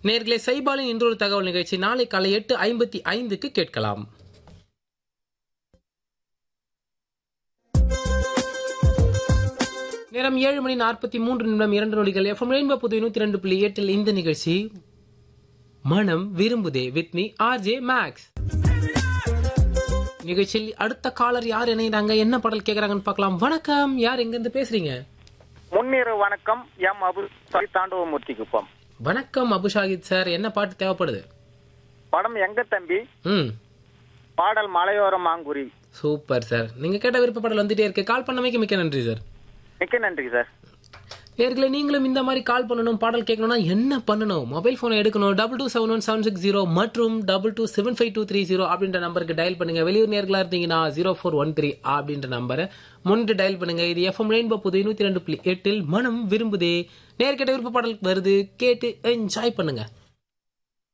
நேர்களே சைபாலின் இன்றொரு தகவல் நிகழ்ச்சி நாளை காலை எட்டு ஐம்பத்தி ஐந்துக்கு கேட்கலாம் நேரம் ஏழு மணி நாற்பத்தி மூன்று நிமிடம் இரண்டு நொடிகள் எஃப்எம் ரெயின்போ புது நூத்தி ரெண்டு புள்ளி எட்டில் இந்த நிகழ்ச்சி மனம் விரும்புதே வித் மீ ஆர்ஜே மேக்ஸ் நிகழ்ச்சியில் அடுத்த காலர் யார் இணைகிறாங்க என்ன பாடல் கேக்குறாங்கன்னு பார்க்கலாம் வணக்கம் யார் எங்க இருந்து பேசுறீங்க முன்னிரு வணக்கம் எம் அபு சாரி தாண்டவமூர்த்தி குப்பம் வணக்கம் அபுஷாகித் சார் என்ன பாட்டு தேவைப்படுது படம் எங்க தம்பி ம் பாடல் மலையோர மாங்குரி சூப்பர் சார் நீங்க கேட்ட விருப்ப பாடல் வந்துட்டே இருக்கு கால் பண்ணமைக்கு மிக்க நன்றி சார் மிக்க நன்றி சார் நேர்களை நீங்களும் இந்த மாதிரி கால் பண்ணணும் பாடல் கேட்கணும்னா என்ன பண்ணணும் மொபைல் போனை எடுக்கணும் double two seven one seven six zero மற்றும் double two seven five two three zero அப்படின்ற நம்பருக்கு டயல் பண்ணுங்க வெளியூர் நேர்களா இருந்தீங்கன்னா ஜீரோ ஃபோர் ஒன் த்ரீ அப்படின்ற நம்பரை முன்னிட்டு டயல் பண்ணுங்க இது எஃப்எம் ரெயின்போ புது நூத்தி ரெண்டு புள்ளி எட்டில் மனம் விரும்புதே நேர்கிட்ட விருப்ப பாடல் வருது கேட்டு என்ஜாய் பண்ணுங்க